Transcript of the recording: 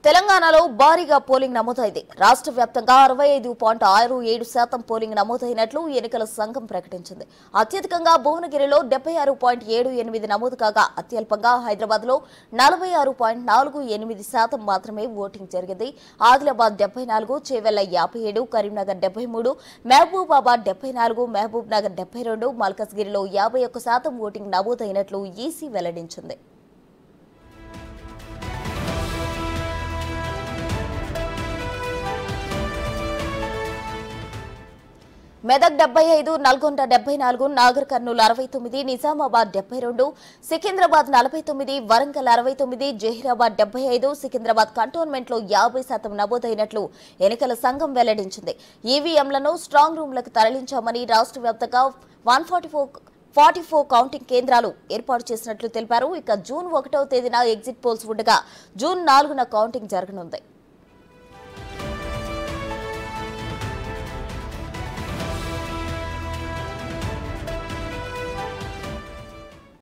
తెలంగాణలో భారీగా పోలింగ్ నమోదైంది రాష్ట్ర వ్యాప్తంగా అరవై ఐదు పాయింట్ ఆరు ఏడు శాతం పోలింగ్ నమోదైనట్లు ఎన్నికల సంఘం ప్రకటించింది అత్యధికంగా భువనగిరిలో డెబ్బై ఆరు పాయింట్ ఏడు ఎనిమిది నమోదు కాగా అత్యల్పంగా హైదరాబాద్ లో నలభై ఆరు పాయింట్ నాలుగు ఎనిమిది శాతం మాత్రమే ఓటింగ్ జరిగింది ఆదిలాబాద్ డెబ్బై నాలుగు చేవెళ్ల యాభై ఏడు కరీంనగర్ డెబ్బై మూడు మహబూబాబాద్ డెబ్బై నాలుగు మహబూబ్ నగర్ డెబ్బై రెండు మల్కజ్గిరిలో యాభై ఒక్క శాతం ఓటింగ్ నమోదైనట్లు ఈసీ వెల్లడించింది మెదక్ డెబ్బై ఐదు నల్గొండ డెబ్బై నాలుగు నాగర్ కర్నూలు అరవై తొమ్మిది నిజామాబాద్ డెబ్బై రెండు సికింద్రాబాద్ నలభై తొమ్మిది వరంగల్ అరవై తొమ్మిది జహీరాబాద్ డెబ్బై ఐదు సికింద్రాబాద్ కంటోన్మెంట్ లో యాభై శాతం నమోదైనట్లు ఎన్నికల సంఘం వెల్లడించింది ఈవీఎంలను స్ట్రాంగ్ రూమ్లకు తరలించామని రాష్ట్ర వ్యాప్తంగా one forty four forty four counting కేంద్రాలు ఏర్పాటు చేసినట్లు తెలిపారు ఇక జూన్ ఒకటవ తేదీన ఎగ్జిట్ పోల్స్ ఉండగా జూన్ నాలుగున కౌంటింగ్ జరగనుంది